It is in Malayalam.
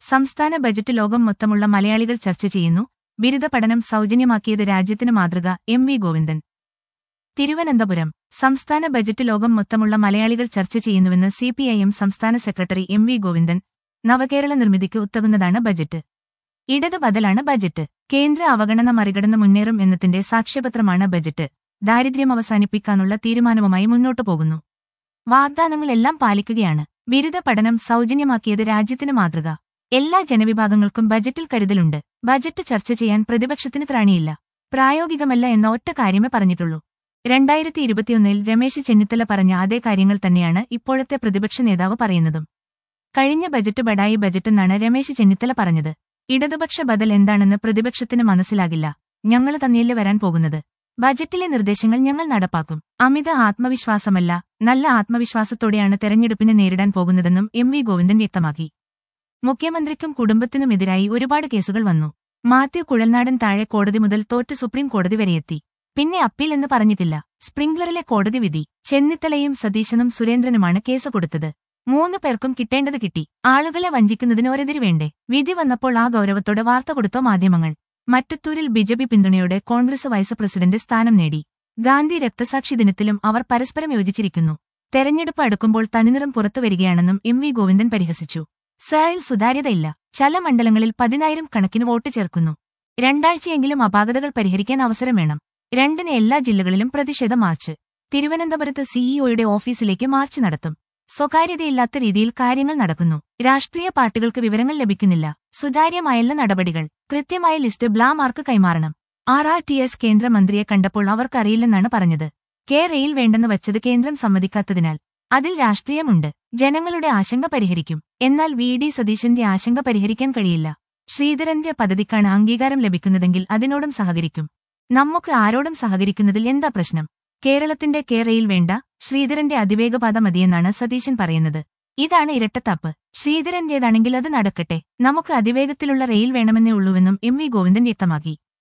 സംസ്ഥാന ബജറ്റ് ലോകം മൊത്തമുള്ള മലയാളികൾ ചർച്ച ചെയ്യുന്നു ബിരുദ പഠനം സൗജന്യമാക്കിയത് രാജ്യത്തിന് മാതൃക എം വി ഗോവിന്ദൻ തിരുവനന്തപുരം സംസ്ഥാന ബജറ്റ് ലോകം മൊത്തമുള്ള മലയാളികൾ ചർച്ച ചെയ്യുന്നുവെന്ന് സിപിഐഎം സംസ്ഥാന secretary M V Govindan Navakerala നിർമ്മിതിക്ക് ഉത്തകുന്നതാണ് ബജറ്റ് ഇടത് ബദലാണ് ബജറ്റ് കേന്ദ്ര അവഗണന മറികടന്ന് മുന്നേറും എന്നതിന്റെ സാക്ഷ്യപത്രമാണ് ബജറ്റ് ദാരിദ്ര്യം അവസാനിപ്പിക്കാനുള്ള തീരുമാനവുമായി മുന്നോട്ടു പോകുന്നു വാഗ്ദാനങ്ങളെല്ലാം പാലിക്കുകയാണ് ബിരുദ പഠനം സൗജന്യമാക്കിയത് രാജ്യത്തിന് മാതൃക എല്ലാ ജനവിഭാഗങ്ങൾക്കും ബജറ്റിൽ കരുതലുണ്ട് ബജറ്റ് ചർച്ച ചെയ്യാൻ പ്രതിപക്ഷത്തിന് ത്രാണിയില്ല പ്രായോഗികമല്ല എന്ന ഒറ്റ കാര്യമേ പറഞ്ഞിട്ടുള്ളൂ രണ്ടായിരത്തി ഇരുപത്തിയൊന്നിൽ രമേശ് ചെന്നിത്തല പറഞ്ഞ അതേ കാര്യങ്ങൾ തന്നെയാണ് ഇപ്പോഴത്തെ പ്രതിപക്ഷ നേതാവ് പറയുന്നതും കഴിഞ്ഞ ബജറ്റ് ബഡായി ബജറ്റെന്നാണ് രമേശ് ചെന്നിത്തല പറഞ്ഞത് ഇടതുപക്ഷ ബദൽ എന്താണെന്ന് പ്രതിപക്ഷത്തിന് മനസ്സിലാകില്ല ഞങ്ങൾ തന്നെയല്ലേ വരാൻ പോകുന്നത് ബജറ്റിലെ നിർദ്ദേശങ്ങൾ ഞങ്ങൾ നടപ്പാക്കും അമിത ആത്മവിശ്വാസമല്ല നല്ല ആത്മവിശ്വാസത്തോടെയാണ് തെരഞ്ഞെടുപ്പിനെ നേരിടാൻ പോകുന്നതെന്നും എം വി ഗോവിന്ദൻ വ്യക്തമാക്കി മുഖ്യമന്ത്രിക്കും കുടുംബത്തിനുമെതിരായി ഒരുപാട് കേസുകൾ വന്നു മാത്യു കുഴൽനാടൻ താഴെ കോടതി മുതൽ തോറ്റ് സുപ്രീം കോടതി വരെയെത്തി പിന്നെ അപ്പീൽ എന്ന് പറഞ്ഞിട്ടില്ല സ്പ്രിംഗ്ലറിലെ കോടതി വിധി ചെന്നിത്തലയും സതീശനും സുരേന്ദ്രനുമാണ് കേസ് കൊടുത്തത് മൂന്ന് പേർക്കും കിട്ടേണ്ടത് കിട്ടി ആളുകളെ വഞ്ചിക്കുന്നതിന് ഒരെതിരി വേണ്ടേ വിധി വന്നപ്പോൾ ആ ഗൗരവത്തോടെ വാർത്ത കൊടുത്തോ മാധ്യമങ്ങൾ മറ്റത്തൂരിൽ ബിജെപി പിന്തുണയോടെ കോൺഗ്രസ് വൈസ് പ്രസിഡന്റ് സ്ഥാനം നേടി ഗാന്ധി രക്തസാക്ഷി ദിനത്തിലും അവർ പരസ്പരം യോജിച്ചിരിക്കുന്നു തെരഞ്ഞെടുപ്പ് അടുക്കുമ്പോൾ തനിനിറം പുറത്തുവരികയാണെന്നും എം വി ഗോവിന്ദൻ പരിഹസിച്ചു സയിൽ സുതാര്യതയില്ല ചില മണ്ഡലങ്ങളിൽ പതിനായിരം കണക്കിന് വോട്ട് ചേർക്കുന്നു രണ്ടാഴ്ചയെങ്കിലും അപാകതകൾ പരിഹരിക്കാൻ അവസരം വേണം രണ്ടിന് എല്ലാ ജില്ലകളിലും പ്രതിഷേധ മാർച്ച് തിരുവനന്തപുരത്ത് സിഇഒയുടെ ഓഫീസിലേക്ക് മാർച്ച് നടത്തും സ്വകാര്യതയില്ലാത്ത രീതിയിൽ കാര്യങ്ങൾ നടക്കുന്നു രാഷ്ട്രീയ പാർട്ടികൾക്ക് വിവരങ്ങൾ ലഭിക്കുന്നില്ല സുതാര്യമായല്ല നടപടികൾ കൃത്യമായ ലിസ്റ്റ് ബ്ലാമാർക്ക് കൈമാറണം ആർ ആർ ടി എസ് കേന്ദ്രമന്ത്രിയെ കണ്ടപ്പോൾ അവർക്കറിയില്ലെന്നാണ് പറഞ്ഞത് കെ റെയിൽ വേണ്ടെന്ന് വച്ചത് കേന്ദ്രം സമ്മതിക്കാത്തതിനാൽ അതിൽ രാഷ്ട്രീയമുണ്ട് ജനങ്ങളുടെ ആശങ്ക പരിഹരിക്കും എന്നാൽ വി ഡി സതീശന്റെ ആശങ്ക പരിഹരിക്കാൻ കഴിയില്ല ശ്രീധരന്റെ പദ്ധതിക്കാണ് അംഗീകാരം ലഭിക്കുന്നതെങ്കിൽ അതിനോടും സഹകരിക്കും നമുക്ക് ആരോടും സഹകരിക്കുന്നതിൽ എന്താ പ്രശ്നം കേരളത്തിന്റെ കെ റെയിൽ വേണ്ട ശ്രീധരന്റെ അതിവേഗപാത മതിയെന്നാണ് സതീശൻ പറയുന്നത് ഇതാണ് ഇരട്ടത്താപ്പ് ശ്രീധരന്റേതാണെങ്കിൽ അത് നടക്കട്ടെ നമുക്ക് അതിവേഗത്തിലുള്ള റെയിൽ വേണമെന്നേ ഉള്ളൂവെന്നും എം വി ഗോവിന്ദൻ വ്യക്തമാക്കി